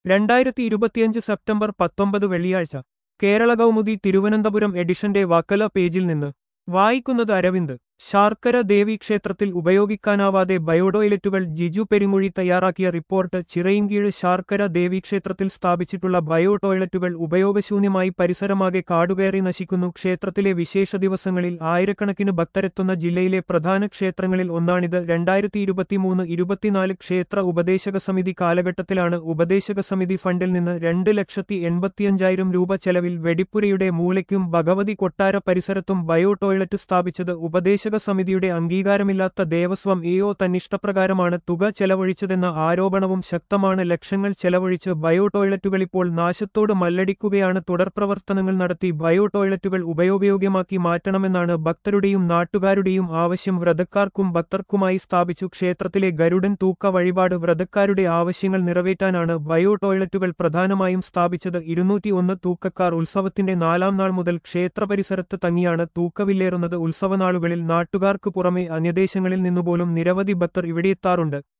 രണ്ടായിരത്തി ഇരുപത്തിയഞ്ച് സെപ്റ്റംബർ പത്തൊമ്പത് വെള്ളിയാഴ്ച കേരള കൗമുദി തിരുവനന്തപുരം എഡിഷന്റെ വക്കല പേജിൽ നിന്ന് വായിക്കുന്നത് അരവിന്ദ് ശാർക്കര ദേവി ക്ഷേത്രത്തിൽ ഉപയോഗിക്കാനാവാതെ ബയോടോയ്ലറ്റുകൾ ജിജു പെരുങ്ങുഴി തയ്യാറാക്കിയ റിപ്പോർട്ട് ചിറയിൻകീഴ് ശാർക്കര ദേവി ക്ഷേത്രത്തിൽ സ്ഥാപിച്ചിട്ടുള്ള ബയോ ടോയ്ലറ്റുകൾ ഉപയോഗശൂന്യമായി പരിസരമാകെ കാടുകയറി നശിക്കുന്നു ക്ഷേത്രത്തിലെ വിശേഷ ദിവസങ്ങളിൽ ആയിരക്കണക്കിന് ഭക്തരെത്തുന്ന ജില്ലയിലെ പ്രധാന ക്ഷേത്രങ്ങളിൽ ഒന്നാണിത് രണ്ടായിരത്തി ഇരുപത്തിമൂന്ന് ഇരുപത്തിനാല് ക്ഷേത്ര ഉപദേശക സമിതി കാലഘട്ടത്തിലാണ് ഉപദേശക സമിതി ഫണ്ടിൽ നിന്ന് രണ്ട് ലക്ഷത്തി എൺപത്തിയഞ്ചായിരം രൂപ ചെലവിൽ വെടിപ്പുരയുടെ മൂലയ്ക്കും ഭഗവതി കൊട്ടാര പരിസരത്തും ബയോ ടോയ്ലറ്റ് സ്ഥാപിച്ചത് ഉപദേശക സമിതിയുടെ അംഗീകാരമില്ലാത്ത ദേവസ്വം എഒ തന്നിഷ്ടപ്രകാരമാണ് തുക ചെലവഴിച്ചതെന്ന ആരോപണവും ശക്തമാണ് ലക്ഷങ്ങൾ ചെലവഴിച്ച് ബയോ ടോയ്ലറ്റുകൾ ഇപ്പോൾ നാശത്തോട് മല്ലടിക്കുകയാണ് തുടർപ്രവർത്തനങ്ങൾ നടത്തി ബയോ ടോയ്ലറ്റുകൾ ഉപയോഗയോഗ്യമാക്കി മാറ്റണമെന്നാണ് ഭക്തരുടെയും നാട്ടുകാരുടെയും ആവശ്യം വ്രതക്കാർക്കും ഭക്തർക്കുമായി സ്ഥാപിച്ചു ക്ഷേത്രത്തിലെ ഗരുഡൻ തൂക്ക വഴിപാട് വ്രതക്കാരുടെ ആവശ്യങ്ങൾ നിറവേറ്റാനാണ് ബയോ ടോയ്ലറ്റുകൾ പ്രധാനമായും സ്ഥാപിച്ചത് ഇരുന്നൂറ്റി ഒന്ന് തൂക്കക്കാർ ഉത്സവത്തിന്റെ നാലാം നാൾ മുതൽ ക്ഷേത്രപരിസരത്ത് തങ്ങിയാണ് തൂക്കവില്ലേറുന്നത് ഉത്സവനാളുകളിൽ നാട്ടുകാർക്ക് പുറമെ അന്യദേശങ്ങളിൽ നിന്നുപോലും നിരവധി ഭക്തർ ഇവിടെയെത്താറുണ്ട്